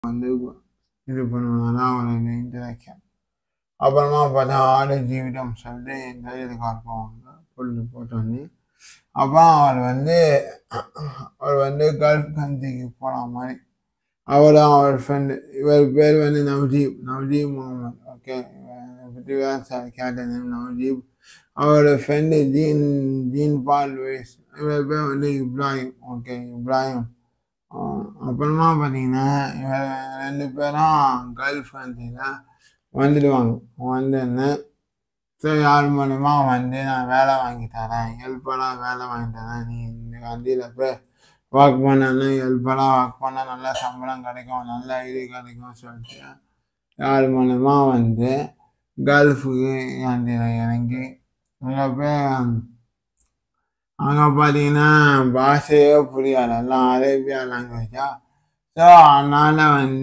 வந்து இது பண்ணுவாங்க அவங்களோட இன்டராக்ஷன் அப்புறமா பார்த்தா ஆடு ஜீவிதம் சொல்லிட்டு தைரியத்துக்கு பார்ப்போங்க புல்லு போட்டோன்னே அப்போ அவர் வந்து அவர் வந்து கல்ஃப் கண்ட்ரிக்கு போகிற மாதிரி அவரும் அவர் ஃப்ரெண்டு இவர் பேர் வந்து நவ்ஜீப் நவ்ஜீப் முகமது ஓகே பற்றி சார் கேட்ட நேம் நவ்ஜீப் அவரோட friend Jean Jean Paul Vaz இவர் பேர் வந்து இப்ராஹிம் ஓகே இப்ராஹிம் ஆஹ் அப்புறமா பார்த்தீங்கன்னா இவர் ரெண்டு பேரும் கல்ஃப் கண்ட்ரியில் வந்துடுவாங்க வந்துன்னு சரி யார் மூலிமா வந்து நான் வேலை வாங்கி தரேன் ஹெல்ப்பராக வேலை வாங்கி தரேன் நீ இந்த கண்ட்ரியில் போய் ஒர்க் பண்ணனா ஹெல்ப்பராக ஒர்க் பண்ணால் நல்லா சம்பளம் கிடைக்கும் நல்ல இது கிடைக்கும் சொல்லிட்டு யார் மூலிமா வந்து கல்ஃபுக்கு கண்ட்ரியில் இறங்கி அங்கே போய் அங்கே பார்த்தீங்கன்னா பாஷையே புரியாது எல்லாம் அரேபியா லாங்குவேஜா ஸோ அதனால் வந்து